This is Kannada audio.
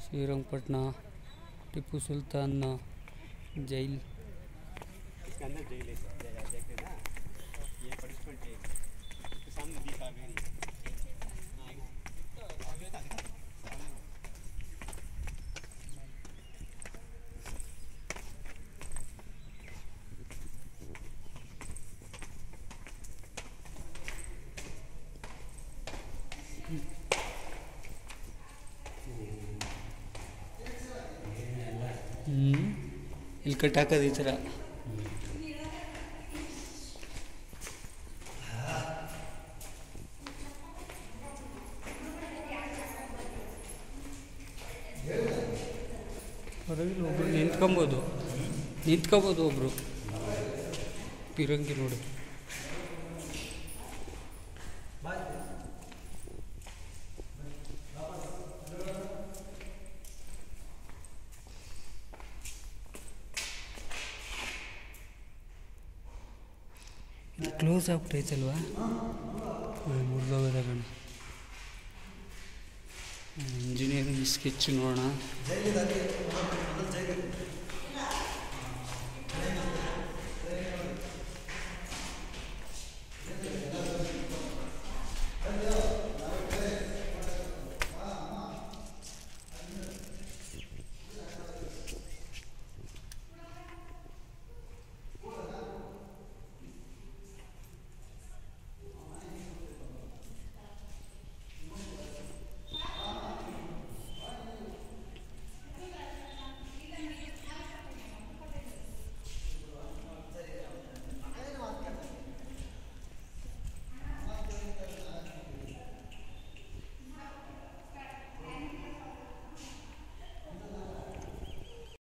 ಶ್ರೀರಂಗಪಟ್ಟಣ ಟಿಪ್ಪು ಸುಲ್ತಾನ್ ಜೈಲ್ इसके अंदर जेल है सर जय- देख रहे ना ये पनिशमेंट है इसके सामने दी कावेरी ಹ್ಞೂ ಇಲ್ಲಿ ಕಟ್ಟಾಕೋದು ಈ ಥರ ಹೊರಗಿಲ್ಲ ಒಬ್ರು ನಿಂತ್ಕೊಬೋದು ನಿಂತ್ಕೊಬೋದು ಒಬ್ಬರು ಪಿರಂಗಿ ನೋಡಿ ಇದು ಕ್ಲೋಸ್ ಆಗ್ಬಿಟ್ಟೈತಲ್ವಾ ಮುರಿದೋಗದ ಕಣ ಇಂಜಿನಿಯರಿಂಗ್ ಸ್ಕೆಚ್ ನೋಡೋಣ ಜೈಲಿದೆ ಅಲ್ಲಿ, ಒಂದೊಂದು ಜೈಲಿದೆ